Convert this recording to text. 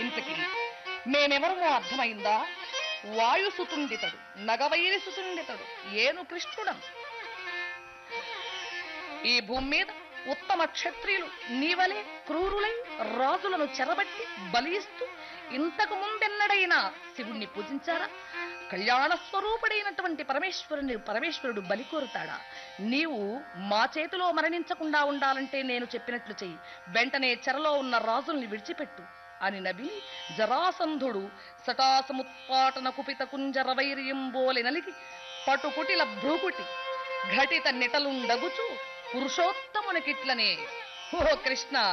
ఇంతకి మేమెవరమో అర్థమైందా వాయుసుతుండితడు నగవైరి సుతుండితడు ఏను కృష్ణుడం ఈ భూమి మీద ఉత్తమ క్షత్రియులు నీవలే క్రూరులై రాజులను చెరబట్టి బలిస్తూ ఇంతకు ముందెన్నడైనా శివుణ్ణి పూజించారా కళ్యాణ స్వరూపుడైనటువంటి పరమేశ్వరుని పరమేశ్వరుడు బలి కోరుతాడా నీవు మా చేతిలో మరణించకుండా ఉండాలంటే నేను చెప్పినట్లు చెయ్యి వెంటనే చెరలో ఉన్న రాజుల్ని విడిచిపెట్టు అని నబి జరాసంధుడు సటాసముత్పాటన కుపిత కుంజర వైర్యంబోలె నలిగి పటుకుటిల భ్రూకుటి ఘటిత నిటలుండగుచు పురుషోత్తమునికిట్లనే ఓ కృష్ణ